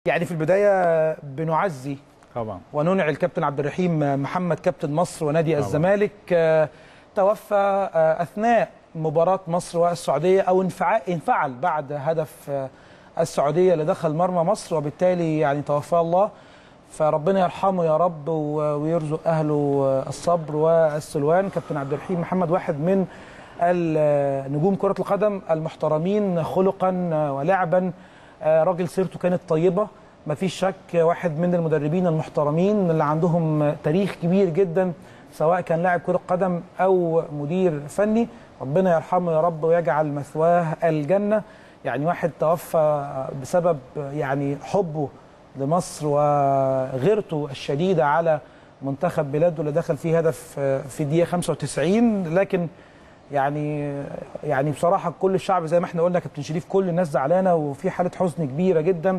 يعني في البدايه بنعزي طبعا وننعي الكابتن عبد الرحيم محمد كابتن مصر ونادي طبعا. الزمالك آه، توفى آه، اثناء مباراه مصر والسعوديه او انفعال انفعل بعد هدف آه، السعوديه اللي دخل مرمى مصر وبالتالي يعني توفاه الله فربنا يرحمه يا رب و- ويرزق اهله آه، الصبر والسلوان كابتن عبد الرحيم محمد واحد من ال- نجوم كره القدم المحترمين خلقا آه، ولعبا آه، راجل سيرته كانت طيبه ما فيش شك واحد من المدربين المحترمين اللي عندهم تاريخ كبير جدا سواء كان لاعب كرة قدم أو مدير فني ربنا يرحمه يا رب ويجعل مثواه الجنة يعني واحد توفى بسبب يعني حبه لمصر وغيرته الشديدة على منتخب بلاده اللي دخل فيه هدف في دقيقة 95 لكن يعني يعني بصراحة كل الشعب زي ما احنا قلنا كابتن شريف كل الناس زعلانة وفي حالة حزن كبيرة جدا